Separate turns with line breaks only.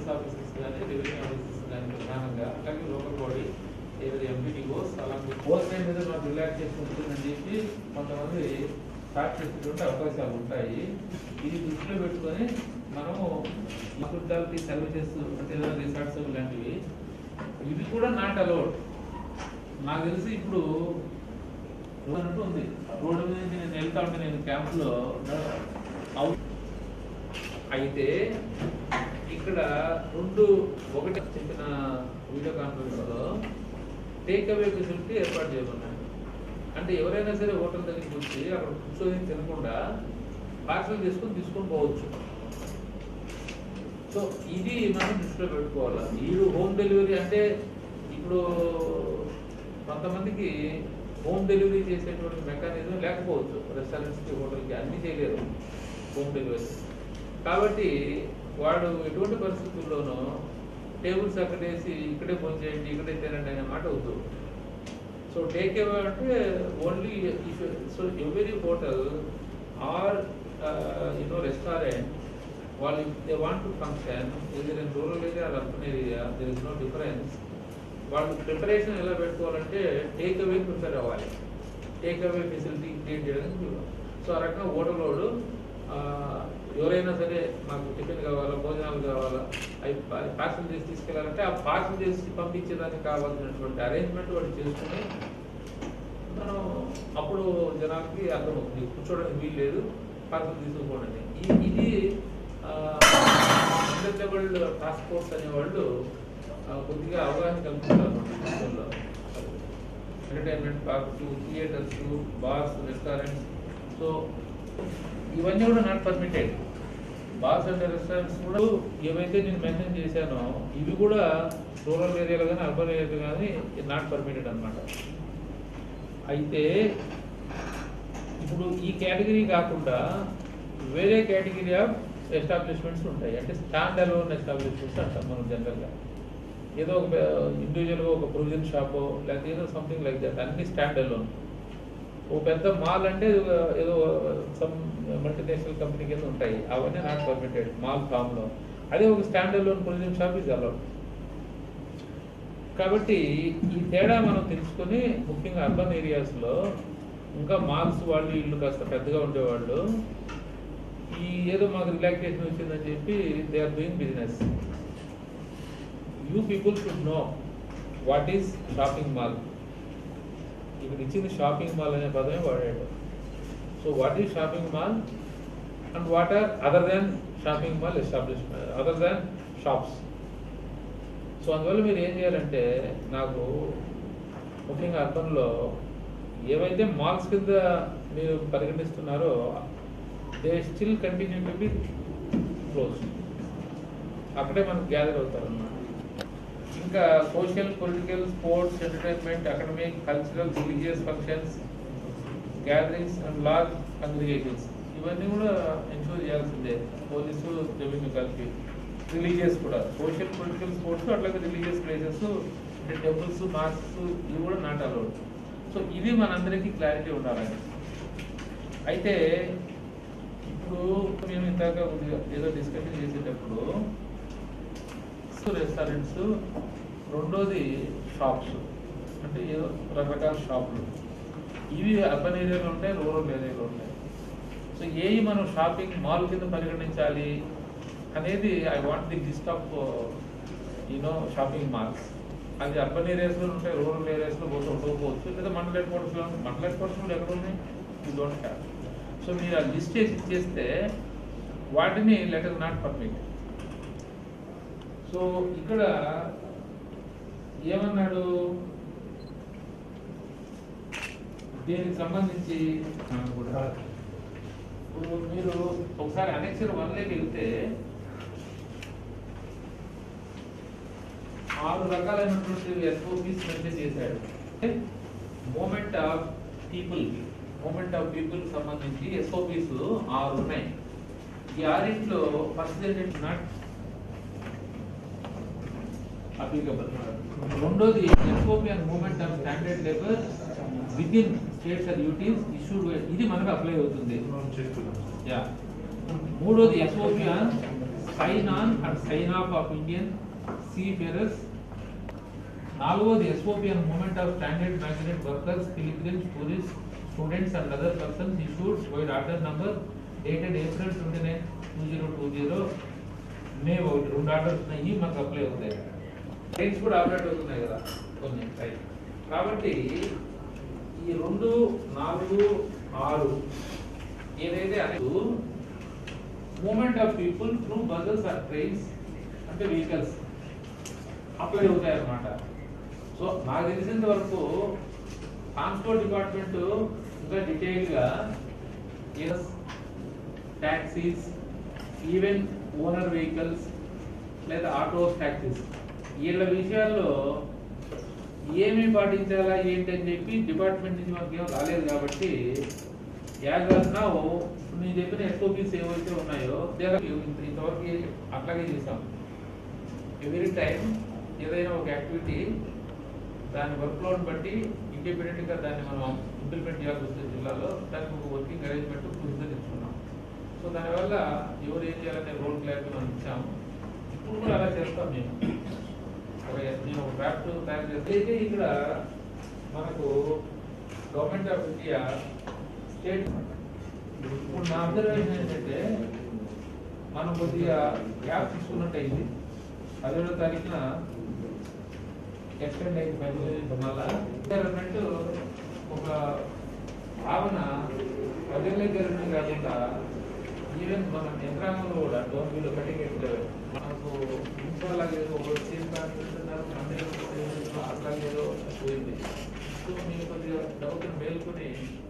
police officers కానీ revenue officers కానీ ప్రధానంగా అలాగే లోకల్ బాడీ ఏదైతే ఎంపీడీఓస్ అలాగే పోస్ట్ టైం మీద మాకు రిలాక్సేషన్ ఉంటుందని చెప్పి కొంతమంది స్టార్ట్ చేసేటువంటి అవకాశాలు ఉంటాయి ఇది దృష్టిలో పెట్టుకొని మనము హాస్పిటాలిటీ సర్వీసెస్ అంటే ఏదైనా రిసార్ట్స్ ఇలాంటివి ఇవి కూడా నాట్ అలౌడ్ నాకు తెలిసి ఇప్పుడు రోడ్ అన్నట్టు ఉంది రోడ్డు మీద నుంచి నేను వెళ్తా ఉంటే నేను క్యాంప్లో అవుట్ అయితే ఇక్కడ రెండు ఒకటి చెప్పిన వీడియో కాన్ఫరెన్స్ లో టేక్ అవే ఫెసిలిటీ ఏర్పాటు చేయమన్నాడు అంటే ఎవరైనా సరే హోటల్ దగ్గరికి వచ్చి అక్కడ కూర్చొని తినకుండా పార్సల్ తీసుకొని తీసుకొని పోవచ్చు సో ఇది మనం దృష్టిలో పెట్టుకోవాలి వీడు హోమ్ డెలివరీ అంటే ఇప్పుడు కొంతమందికి హోమ్ డెలివరీ చేసేటువంటి మెకానిజం లేకపోవచ్చు రెస్టారెంట్స్కి హోటల్కి అన్ని చేయలేరు హోమ్ డెలివరీ కాబట్టి వాడు ఎటువంటి పరిస్థితుల్లోనూ టేబుల్స్ అక్కడేసి ఇక్కడే ఫోన్ చేయండి ఇక్కడే తినండి అనే మాట వద్దు సో టేక్ అవే అంటే only so every hotel or you know restaurant వాళ్ళు దే వాంట్ టు ఫంక్షన్ ఇది in rural area or urban area there is no difference వాళ్ళు ప్రిపరేషన్ ఎలా పెట్టుకోవాలంటే టేక్ అవే ప్రిపేర్ అవ్వాలి టేక్ అవే ఫెసిలిటీ క్రియేట్ చేయడానికి so ఆ రకంగా ఓటర్లోడు ఎవరైనా సరే మాకు టిఫిన్ కావాలా భోజనాలు కావాలా అవి పార్సల్ చేసి తీసుకెళ్ళాలంటే ఆ పార్సల్ చేసి పంపించేదానికి కావాల్సినటువంటి అరేంజ్మెంట్ వాడు చేసుకుని మనం అప్పుడు జనాలకి అర్థమవుతుంది కూర్చోడానికి వీలు లేదు పార్సల్ తీసుకుపోండి ఈ- ఇది అండర్టేబుల్డ్ టాస్క్ ఫోర్స్ అనేవాళ్ళు ఆ, కొద్దిగా అవగాహన కల్పిస్తారు అన్నమాట విషయంలో entertainment parks theatres bars restaurants so ఇవన్నీ కూడా not permitted bars and restaurants కూడా ఏవైతే నేను మెన్షన్ చేశానో ఇవి కూడా రూరల్ ఏరియాలో కానీ అర్బన్ ఏరియాలో కానీ నాట్ పర్మిటెడ్ అన్నమాట అయితే ఇప్పుడు ఈ కేటగిరీ కాకుండా వేరే కేటగిరీ ఆఫ్ ఎస్టాబ్లిష్మెంట్స్ ఉంటాయి అంటే స్టాండ్ అలోన్ ఎస్టాబ్లిష్మెంట్స్ అంటాం మనం జనరల్గా ఏదో ఒక ఇండివిజువల్గా ఒక ప్రొవిజన్ షాపో లేకపోతే ఏదో సంథింగ్ లైక్ దట్ అన్ని స్టాండ్ అలోన్ ఓ పెద్ద మాల్ అంటే ఏదో- ఏదో సమ్ మల్టీనేషనల్ కంపెనీ కింద ఉంటాయి అవన్నీ నాట్ పర్మిటెడ్ మాల్ ఫామ్లో అదే ఒక stand alone provision shop is allowed కాబట్టి ఈ తేడా మనం తెలుసుకొని ముఖ్యంగా అర్బన్ ఏరియాస్లో ఇంకా మాల్స్ వాళ్ళు ఇల్లు కాస్త పెద్దగా ఉండేవాళ్ళు ఈ ఏదో మాకు రిలాక్సేషన్ వచ్చిందని చెప్పి they are doing business you people should know what is shopping mall ఇక్కడ ఇచ్చింది షాపింగ్ మాల్ అనే పదమే వాడాడు so what is shopping mall and what are other than shopping mall establishment other than shops so అందువల్ల మీరు ఏం చేయాలంటే నాకు ముఖ్యంగా అర్బన్లో ఏవైతే మాల్స్ కింద మీరు పరిగణిస్తున్నారో they still continue to be close అక్కడే మనకు గ్యాదర్ అవుతారు అన్నమాట ఇంకా social political sports entertainment academic cultural religious functions gatherings and large congregations ఇవన్నీ కూడా ఎన్షూర్ చేయాల్సిందే పోలీసు రెవెన్యూ కలిపి రిలీజియస్ కూడా సోషల్ పొలిటికల్ స్పోర్ట్స్ అట్లాగే రిలీజియస్ ప్లేసెస్ అంటే టెంపుల్స్ మాస్క్స్ ఇవి కూడా నాట్ అలౌడ్ సో ఇది మనందరికీ క్లారిటీ ఉండాలండి అయితే ఇప్పుడు మేము ఇందాక కొద్దిగా ఏదో డిస్కషన్ చేసేటప్పుడు రెస్టారెంట్స్ రెండోది షాప్స్ అంటే ఏదో రకరకాల షాపులు ఇవి అర్బన్ ఏరియాలో ఉంటాయి రూరల్ ఏరియాలో ఉంటాయి సో ఏవి మనం షాపింగ్ మాల్ కింద పరిగణించాలి అనేది I want the list of you know shopping malls అది అర్బన్ ఏరియాస్లో ఉంటాయి రూరల్ ఏరియాస్లో పోతే ఉండకపోవచ్చు లేదా మండల హెడ్ క్వార్టర్స్లో మండల హెడ్ క్వార్టర్స్లో ఎక్కడ ఉన్నాయి యూ డోంట్ హ్యావ్ సో మీరు ఆ లిస్ట్ చేసి ఇచ్చేస్తే వాటిని లెటర్ నాట్ పర్మిట్ సో ఇక్కడ ఏమన్నాడు దీనికి సంబంధించి ఇప్పుడు మీరు ఒకసారి అనెక్సర్ వన్లోకి వెళ్తే ఆరు రకాలైనటువంటి ఎస్ఓపీస్ మెన్షన్ చేశాడు movement of people movement of people సంబంధించి ఎస్ఓపీస్ ఆరు ఉన్నాయి ఈ ఆరింట్లో ఫస్ట్ ఏంటంటే నాట్ అప్లికబుల్ రెండోది SOP and movement of stranded labour within states are duties issued ఇది మనకు అప్లై అవుతుంది యా మూడోది SOP on sign on and sign off of Indian seafarers నాలుగోది SOP and movement of stranded migrant workers pilgrims tourist students and other persons issued by order number dated April twenty nine two zero two zero May ఒకటి రెండు orders ఉన్నాయి మాకు apply అవుతాయి trains కూడా operate అవుతున్నాయి కదా కొన్ని రైట్ కాబట్టి ఈ రెండు నాలుగు ఆరు ఏదైతే అనేది movement of people through buses or trains అంటే వెహికల్స్ అప్లై అవుతాయి అన్నమాట సో నాకు తెలిసినంత వరకు ట్రాన్స్పోర్ట్ డిపార్ట్మెంట్ ఇంకా డీటెయిల్గా ట్యాక్సీస్ ఈవెన్ ఓనర్ వెహికల్స్ లేదా ఆటోస్ ట్యాక్సీస్ వీళ్ళ విషయాల్లో ఏమి పాటించాలా ఏంటి అని చెప్పి డిపార్ట్మెంట్ నుంచి మనకి ఏం రాలేదు కాబట్టి యాజ్ ఆఫ్ నౌ నేను చెప్పిన ఎస్ఓపీస్ ఏవైతే ఉన్నాయో దేర్ ఇంతవరకు అట్లాగే చేసాం ఎవ్రీ టైం ఏదైనా ఒక యాక్టివిటీ దాని వర్క్ లోడ్ బట్టి ఇండిపెండెంట్ గా దాన్ని మనం ఇంప్లిమెంట్ చేయాల్సి వస్తుంది జిల్లాలో దానికి ఒక వర్కింగ్ అరేంజ్మెంట్ ప్రొసీజర్ ఇచ్చుకున్నాం సో దానివల్ల ఎవరు ఏం చేయాలనే రోల్ క్లారిటీ మనం ఇచ్చాము ఇప్పుడు కూడా అలా చేస్తాం మేము ఒక నేను ఒక డ్రాఫ్ట్ తయారు చేస్తే అయితే ఇక్కడ మనకు గవర్నమెంట్ ఆఫ్ ఇండియా స్టేట్ ఇప్పుడు నా అబ్జర్వేషన్ ఏంటంటే మనం కొద్దిగా గ్యాప్ తీసుకున్నట్టు అయింది పదిహేడో తారీఖున ఎక్స్టెండ్ అయింది పదిహేను మళ్ళా గవర్నమెంట్ ఒక భావన పదిహేను గవర్నమెంట్ కాకుండా ఈవెన్ మన యంత్రాంగంలో కూడా డోర్ బిల్లు కటింగ్ మనకు మున్సిపల్ లాగా ఏదో ఒక సీఎం కాన్ఫరెన్స్ మంత్రి అట్లాగే ఏదో పోయింది సో నేను కొద్దిగా డౌట్ మేల్కొని